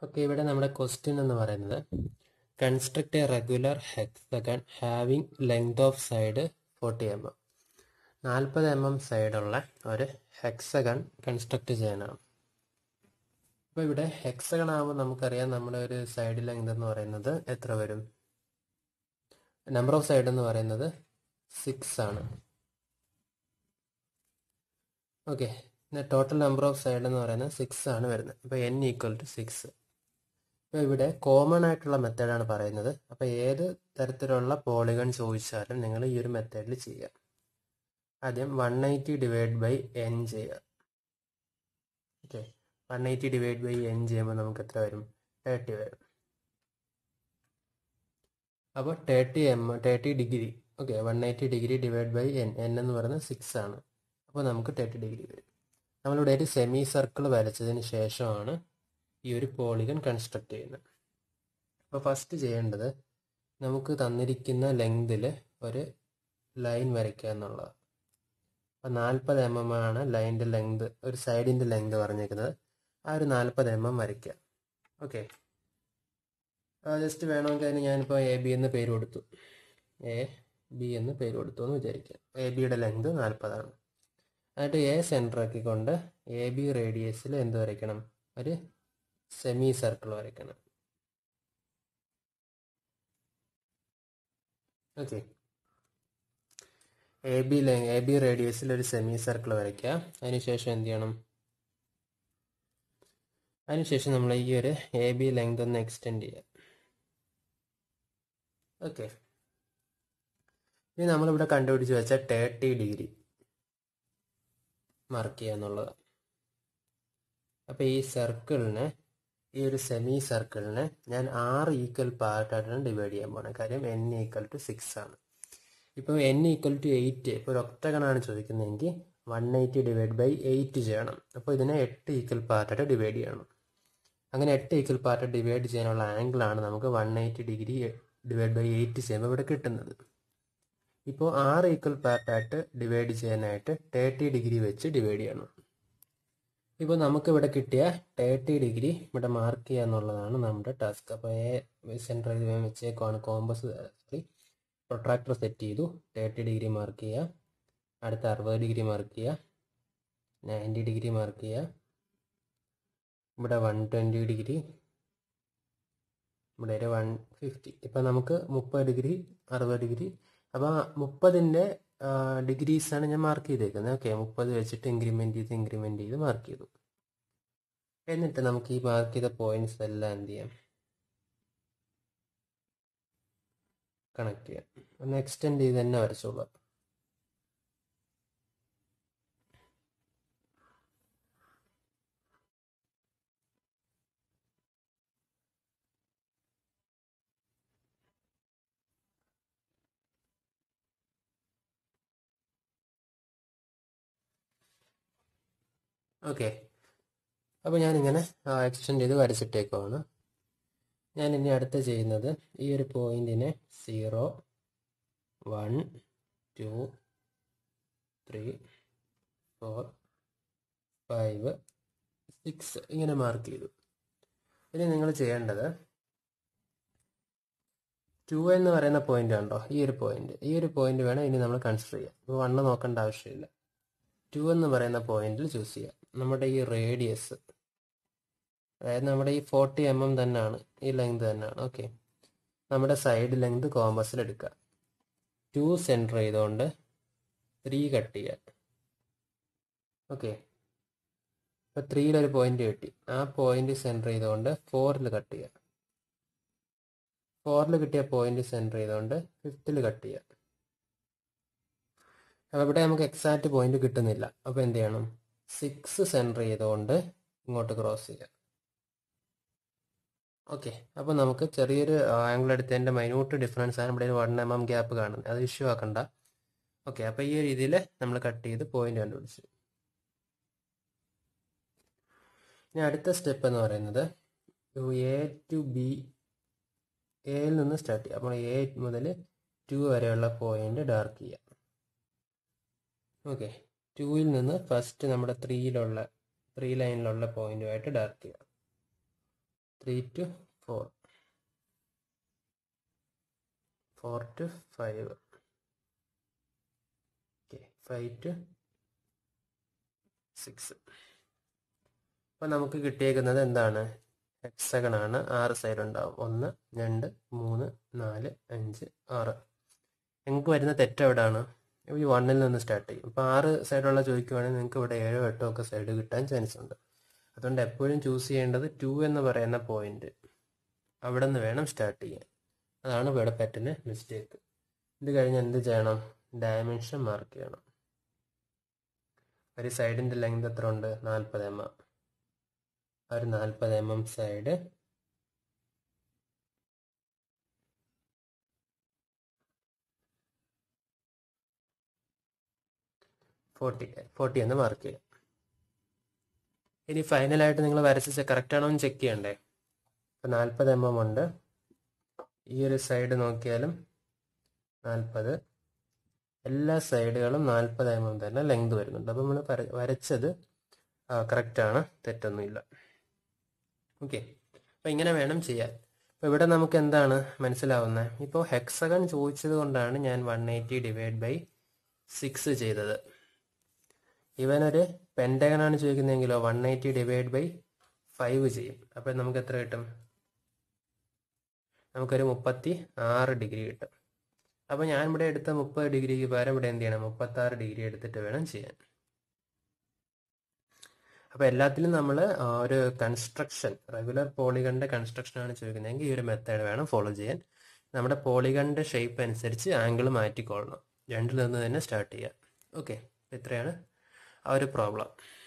okay ഇവിടെ നമ്മുടെ question എന്ന് പറയുന്നത് construct a regular hexagon having length of side forty M M നാൽപ്പത് എം എം സൈഡുള്ള ഒരു ഹെക്സഗൺ കൺസ്ട്രക്ട് ചെയ്യാനാണ് അപ്പോൾ ഇവിടെ ഹെക്സഗൺ ആകുമ്പോൾ നമുക്കറിയാം നമ്മുടെ ഒരു സൈഡ് ലെങ്ത് എന്ന് പറയുന്നത് എത്ര വരും നമ്പർ ഓഫ് സൈഡ് എന്ന് പറയുന്നത് സിക്സ് ആണ് okay total number of side എന്ന് പറയുന്നത് സിക്സ് ആണ് വരുന്നത് അപ്പോൾ എൻ ഈക്വൽ ടു സിക്സ് ഇപ്പോൾ ഇവിടെ കോമൺ ആയിട്ടുള്ള മെത്തേഡാണ് പറയുന്നത് അപ്പോൾ ഏത് തരത്തിലുള്ള പോളിഗൺ ചോദിച്ചാലും നിങ്ങൾ ഈ ഒരു മെത്തേഡിൽ ചെയ്യുക ആദ്യം one eighty divide by N ചെയ്യുക okay one eighty divide by N ചെയ്യുമ്പോൾ നമുക്ക് എത്ര വരും തേർട്ടി വരും അപ്പോൾ thirty M thirty degree okay one eighty degree divide by N N എന്ന് പറയുന്നത് സിക്സ് ആണ് അപ്പോൾ നമുക്ക് തേർട്ടി ഡിഗ്രി വരും നമ്മളിവിടെ ഒരു സെമി സർക്കിൾ വരച്ചതിന് ശേഷമാണ് ഈ ഒരു പോളിഗൺ കൺസ്ട്രക്ട് ചെയ്യുന്നത് അപ്പോൾ ഫസ്റ്റ് ചെയ്യേണ്ടത് നമുക്ക് തന്നിരിക്കുന്ന ലെങ്തിൽ ഒരു ലൈൻ വരയ്ക്കുക എന്നുള്ളതാണ് അപ്പോൾ നാൽപ്പത് എം എം ആണ് ലൈൻ്റെ ലെങ്ത് ഒരു സൈഡിൻ്റെ ലെങ്ത് പറഞ്ഞേക്കുന്നത് ആ ഒരു നാൽപ്പത് എം എം വരയ്ക്കുക ഓക്കെ ജസ്റ്റ് വേണമെങ്കിൽ അതിന് ഞാനിപ്പോൾ എ ബി എന്ന് പേര് കൊടുത്തു എ ബി എന്ന് പേര് കൊടുത്തു എന്ന് വിചാരിക്കുക എ ബിയുടെ ലെങ്ത് നാൽപ്പതാണ് എന്നിട്ട് എ സെൻറ്റർ ആക്കിക്കൊണ്ട് എ ബി റേഡിയസിൽ എന്ത് വരയ്ക്കണം ഒരു സെമി സർക്കിൾ വരയ്ക്കണം okay A B A B റേഡിയസിൽ ഒരു സെമി സർക്കിൾ വരയ്ക്കുക അതിനുശേഷം എന്ത് ചെയ്യണം അതിനുശേഷം നമ്മൾ ഈ ഒരു എ ബി ലെങ്ത് ഒന്ന് എക്സ്റ്റെൻഡ് ചെയ്യുക ഓക്കെ ഇനി നമ്മളിവിടെ കണ്ടുപിടിച്ച് വെച്ച തേർട്ടി ഡിഗ്രി മാർക്ക് ചെയ്യുക എന്നുള്ളത് അപ്പോൾ ഈ സർക്കിളിനെ ഈ ഒരു സെമി സർക്കിളിനെ ഞാൻ ആറ് ഈക്വൽ പാർട്ടായിട്ടാണ് ഡിവൈഡ് ചെയ്യാൻ പോകുന്നത് കാര്യം എൻ ഈക്വൽ ടു സിക്സ് ആണ് ഇപ്പോൾ എൻ ഈക്വൽ ടു എയ്റ്റ് ഇപ്പോൾ ഒരു ഒക്ടഗണാണ് ചോദിക്കുന്നതെങ്കിൽ one eighty divide by eight ചെയ്യണം അപ്പോൾ ഇതിനെ എട്ട് ഈക്വൽ പാർട്ടായിട്ട് ഡിവൈഡ് ചെയ്യണം അങ്ങനെ എട്ട് ഈക്വൽ പാർട്ട് ഡിവൈഡ് ചെയ്യാനുള്ള ആംഗിളാണ് നമുക്ക് one eighty degree divide by eight ചെയ്യുമ്പോൾ ഇവിടെ കിട്ടുന്നത് ഇപ്പോൾ ആറ് ഈക്വൽ പാർട്ടായിട്ട് ഡിവൈഡ് ചെയ്യാനായിട്ട് തേർട്ടി ഡിഗ്രി വെച്ച് ഡിവൈഡ് ചെയ്യണം ഇപ്പോൾ നമുക്ക് ഇവിടെ കിട്ടിയ തേർട്ടി ഡിഗ്രി ഇവിടെ മാർക്ക് ചെയ്യുക എന്നുള്ളതാണ് നമ്മുടെ ടാസ്ക് അപ്പോൾ എ സെൻറ്റർ ഇത് വെച്ചേക്കുവാണ് കോമ്പസ് സോറി പ്രൊട്രാക്ടർ സെറ്റ് ചെയ്തു തേർട്ടി ഡിഗ്രി മാർക്ക് ചെയ്യുക അടുത്ത അറുപത് ഡിഗ്രി മാർക്ക് ചെയ്യുക നയൻറ്റി ഡിഗ്രി മാർക്ക് ചെയ്യുക ഇവിടെ വൺ ട്വൻറ്റി ഡിഗ്രി ഇവിടെ ഒരു വൺ ഫിഫ്റ്റി ഇപ്പം നമുക്ക് മുപ്പത് ഡിഗ്രി അറുപത് ഡിഗ്രി അപ്പോൾ മുപ്പതിൻ്റെ ഡിഗ്രീസാണ് ഞാൻ മാർക്ക് ചെയ്തേക്കുന്നത് ഓക്കെ മുപ്പത് വെച്ചിട്ട് ഇൻക്രിമെൻറ്റ് ചെയ്ത് ഇൻക്രിമെൻറ്റ് ചെയ്ത് മാർക്ക് ചെയ്തു എന്നിട്ട് നമുക്ക് ഈ മാർക്ക് ചെയ്ത പോയിന്റ്സ് എല്ലാം എന്ത് ചെയ്യാം കണക്ട് ചെയ്യാം ഒന്ന് എക്സ്റ്റെൻഡ് ചെയ്ത് തന്നെ വരച്ചോളാം ഓക്കെ അപ്പോൾ ഞാനിങ്ങനെ എക്സ്റ്റെൻഡ് ചെയ്ത് വരച്ചിട്ടേക്കുവാണ് ഞാൻ ഇനി അടുത്ത് ചെയ്യുന്നത് ഈ ഒരു പോയിന്റിനെ zero one two three four five six ഇങ്ങനെ മാർക്ക് ചെയ്തു ഇനി നിങ്ങൾ ചെയ്യേണ്ടത് ടു എന്ന് പറയുന്ന പോയിന്റ് ഉണ്ടോ ഈ ഒരു പോയിന്റ് ഈ ഒരു പോയിന്റ് വേണം ഇനി നമ്മൾ കൺസിഡർ ചെയ്യാം ഇപ്പോൾ വണ്ണ് നോക്കേണ്ട ആവശ്യമില്ല ടു എന്ന് പറയുന്ന പോയിന്റിൽ ചൂസ് ചെയ്യാം നമ്മുടെ ഈ റേഡിയസ് അതായത് നമ്മുടെ ഈ ഫോർട്ടി എം എം തന്നെയാണ് ഈ ലെങ്ത് തന്നെയാണ് ഓക്കെ നമ്മുടെ സൈഡ് ലെങ്ത് കോമ്പസിൽ എടുക്കുക ടു സെൻറ്റർ ചെയ്തുകൊണ്ട് ത്രീ കട്ട് ചെയ്യുക ഓക്കെ ഇപ്പോൾ ത്രീയിലൊരു പോയിന്റ് കിട്ടി ആ പോയിന്റ് സെൻറ്റർ ചെയ്തുകൊണ്ട് ഫോറിൽ കട്ട് ചെയ്യുക ഫോറിൽ കിട്ടിയ പോയിന്റ് സെൻറ്റർ ചെയ്തുകൊണ്ട് ഫിഫ്തിൽ കട്ട് ചെയ്യുക അപ്പോൾ ഇവിടെ നമുക്ക് എക്സാക്റ്റ് പോയിന്റ് കിട്ടുന്നില്ല അപ്പോൾ എന്ത് ചെയ്യണം സിക്സ് സെൻറ്റർ ചെയ്തുകൊണ്ട് ഇങ്ങോട്ട് ക്രോസ് ചെയ്യുക ഓക്കെ അപ്പോൾ നമുക്ക് ചെറിയൊരു ആംഗിൾ എടുത്തതിൻ്റെ മൈന്യൂട്ട് ഡിഫറൻസ് ആണ് ഇവിടെ ഒരു വൺ എം എം ഗ്യാപ്പ് കാണുന്നത് അത് ഇഷ്യൂ ആക്കണ്ട ഓക്കെ അപ്പോൾ ഈ രീതിയിൽ നമ്മൾ കട്ട് ചെയ്ത് പോയിന്റ് കണ്ടുപിടിച്ചു ഇനി അടുത്ത സ്റ്റെപ്പ് എന്ന് പറയുന്നത് എ ടു ബി എയിൽ നിന്ന് സ്റ്റാർട്ട് ചെയ്യുക അപ്പോൾ എ മുതൽ ടു വരെയുള്ള പോയിന്റ് ഡാർക്ക് ചെയ്യുക ഓക്കെ ടൂയിൽ നിന്ന് ഫസ്റ്റ് നമ്മുടെ ത്രീയിലുള്ള ത്രീ ലൈനിലുള്ള പോയിന്റുമായിട്ട് ഡാർക്ക് ചെയ്യുക three two four four two five okay five two six അപ്പോൾ നമുക്ക് കിട്ടിയേക്കുന്നത് എന്താണ് ഹെക്സഗൺ ആണ് ആറ് സൈഡ് ഉണ്ടാവും ഒന്ന് രണ്ട് മൂന്ന് നാല് അഞ്ച് ആറ് നിങ്ങൾക്ക് വരുന്ന തെറ്റ് എവിടെയാണ് ഈ വണ്ണിൽ നിന്ന് സ്റ്റാർട്ട് ചെയ്യും അപ്പോൾ ആറ് സൈഡുള്ള ചോദിക്കുവാണെങ്കിൽ നിങ്ങൾക്ക് ഇവിടെ ഏഴോ എട്ടോ ഒക്കെ സൈഡ് കിട്ടാൻ ചാൻസ് ഉണ്ട് അതുകൊണ്ട് എപ്പോഴും ചൂസ് ചെയ്യേണ്ടത് ടു എന്ന് പറയുന്ന പോയിന്റ് അവിടെ നിന്ന് വേണം സ്റ്റാർട്ട് ചെയ്യാൻ അതാണ് ഇവിടെ പറ്റുന്ന മിസ്റ്റേക്ക് ഇത് കഴിഞ്ഞ് എന്ത് ചെയ്യണം ഡയമെൻഷൻ മാർക്ക് ചെയ്യണം ഒരു സൈഡിൻ്റെ ലെങ്ത് എത്ര ഉണ്ട് നാൽപ്പത് എം എം ഒരു നാൽപ്പത് M M side forty forty എന്ന് മാർക്ക് ചെയ്യാം ഇനി ഫൈനലായിട്ട് നിങ്ങൾ വരച്ച കറക്റ്റ് ആണോ എന്ന് ചെക്ക് ചെയ്യണ്ടേ ഇപ്പം നാൽപ്പത് എം എം ഉണ്ട് ഈ ഒരു സൈഡ് നോക്കിയാലും നാൽപ്പത് എല്ലാ സൈഡുകളും നാൽപ്പത് എം എം തന്നെ ലെങ്ത് വരുന്നുണ്ട് അപ്പം നമ്മൾ വരച്ചത് കറക്റ്റാണ് തെറ്റൊന്നുമില്ല ഓക്കെ അപ്പം ഇങ്ങനെ വേണം ചെയ്യാൻ അപ്പോൾ ഇവിടെ നമുക്ക് എന്താണ് മനസ്സിലാവുന്നത് ഇപ്പോൾ ഹെക്സഗൺ ചോദിച്ചത് കൊണ്ടാണ് ഞാൻ one eighty divide by six ചെയ്തത് ഇവനൊരു പെൻറ്റഗണാണ് ചോദിക്കുന്നതെങ്കിലോ one eighty divide by five ചെയ്യും അപ്പം നമുക്ക് എത്ര കിട്ടും നമുക്കൊരു മുപ്പത്തി ആറ് ഡിഗ്രി കിട്ടും അപ്പോൾ ഞാൻ ഇവിടെ എടുത്ത മുപ്പത് ഡിഗ്രിക്ക് പകരം ഇവിടെ എന്ത് ചെയ്യണം മുപ്പത്താറ് ഡിഗ്രി എടുത്തിട്ട് വേണം ചെയ്യാൻ അപ്പോൾ എല്ലാത്തിലും നമ്മൾ ഒരു കൺസ്ട്രക്ഷൻ റെഗുലർ പോളിഗണിൻ്റെ കൺസ്ട്രക്ഷൻ ആണ് ചോദിക്കുന്നതെങ്കിൽ ഈ ഒരു മെത്തേഡ് വേണം ഫോളോ ചെയ്യാൻ നമ്മുടെ പോളിഗണിൻ്റെ ഷേപ്പ് അനുസരിച്ച് ആംഗിൾ മാറ്റിക്കൊള്ളണം രണ്ടിൽ നിന്ന് തന്നെ സ്റ്റാർട്ട് ചെയ്യാം ഓക്കെ ഇത്രയാണ് ആ ഒരു പ്രോബ്ലം